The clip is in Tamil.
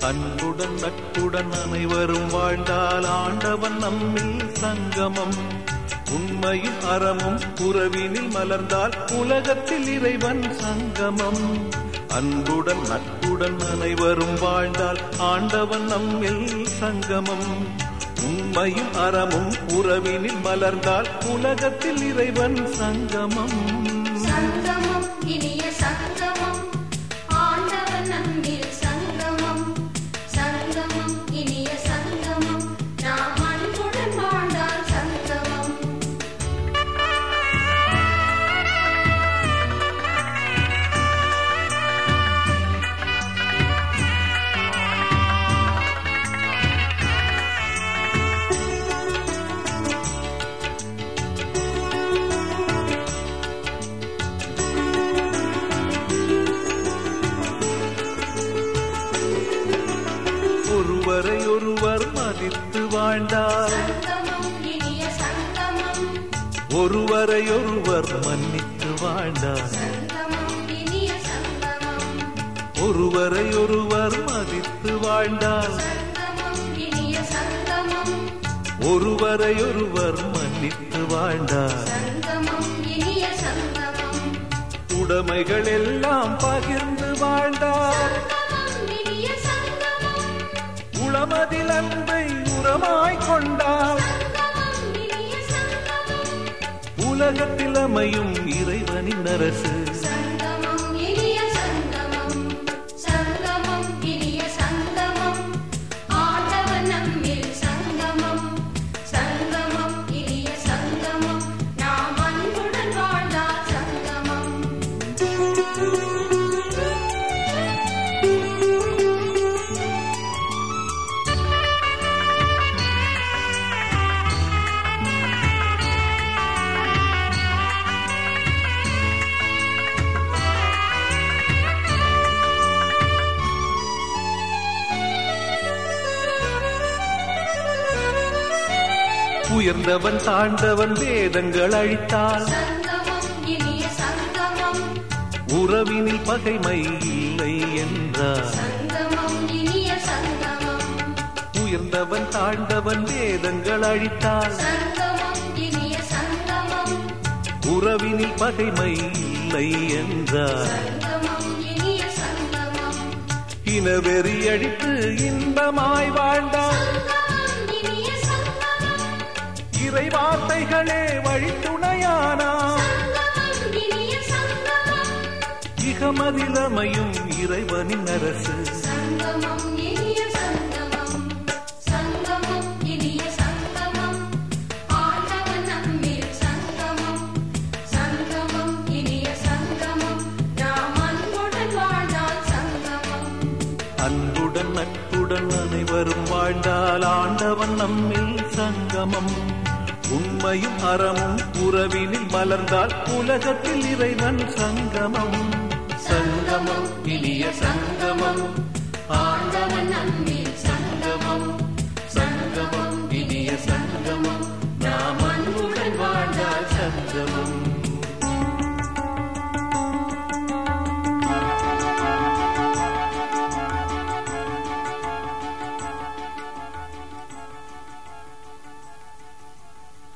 அன்புடன் நட்புடன் அனைவரும் வாழ்ந்தால் ஆண்டவன் நம்மில் சங்கமம் உண்மையும் அறமும் உறவினில் மலர்ந்தால் உலகத்தில் இறைவன் சங்கமம் அன்புடன் நட்புடன் அனைவரும் வாழ்ந்தால் ஆண்டவன் நம்மில் சங்கமம் உண்மையும் அறமும் உறவினில் மலர்ந்தால் உலகத்தில் இறைவன் சங்கமம் சங்கமம் இனிய சங்கமம் ஆண்டவன் நம்மில் சங்கமம் சங்கமம் இனிய சங்கமம் நாம் அன்புடன் வாழ்ந்தால் சங்கமம் ஒருவரை ஒருவர் மதித்து வாழ்ந்தால் சங்கமம் இனிய சங்கமம் ஒருவரை ஒருவர் மன்னித்து வாழ்ந்தால் சங்கமம் இனிய சங்கமம் ஒருவரை ஒருவர் மதித்து வாழ்ந்தால் சங்கமம் இனிய சங்கமம் ஒருவரை ஒருவர் மன்னித்து வாழ்ந்தால் சங்கமம் இனிய சங்கமம் உடைமைகள் எல்லாம் பகிர்ந்து வாழ்ந்தால் சங்கமம் இனிய சங்கமம் உளமதில் அன்பை உரமாய் கொண்டால் சங்கமம் இனிய சங்கமம் உலகத்தில் அமையும் இறைவனின் அரசு சங்கமம் இனிய சங்கமம் சங்கமம் இனிய சங்கமம் ஆண்டவன் நம்மில் சங்கமம் சங்கமம் இனிய சங்கமம் நாம் அன்புடன் வாழ்ந்தால் சங்கமம் உயர்ந்தவன் தாழ்ந்தவன் வேதங்கள் அழித்தால் சங்கமம் இனிய சங்கமம் உறவினில் பகைமை இல்லை என்றார் சங்கமம் இனிய சங்கமம் உயர்ந்தவன் தாழ்ந்தவன் வேதங்கள் அழித்தால் சங்கமம் இனிய சங்கமம் உறவினில் பகைமை இல்லை என்றார் சங்கமம் இனிய சங்கமம் இனவெறி அழித்து இன்பமாய் வாழ்ந்தார் சங்கமம் இனிய சங்கமம் இறை வார்த்தைகளே வழித்துணையானா சங்கமம் இனிய சங்கமம் இகமதில் அமையும் இறைவனின் அரசு சங்கமம் இனிய சங்கமம் சங்கமம் இனிய சங்கமம் ஆண்டவன் நம்மில் சங்கமம் சங்கமம் இனிய சங்கமம் நாம் அன்புடன் வாழ்ந்தால் சங்கமம் அன்புடன் நட்புடன் அனைவரும் வாழ்ந்தால் ஆண்டவன் நம்மில் சங்கமம் உண்மையும் அறமும் உறவினில் மலர்ந்தால் உலகத்தில் இறைவன் சங்கமம் சங்கமம் இனிய சங்கமம் ஆண்டவன் நம்மில்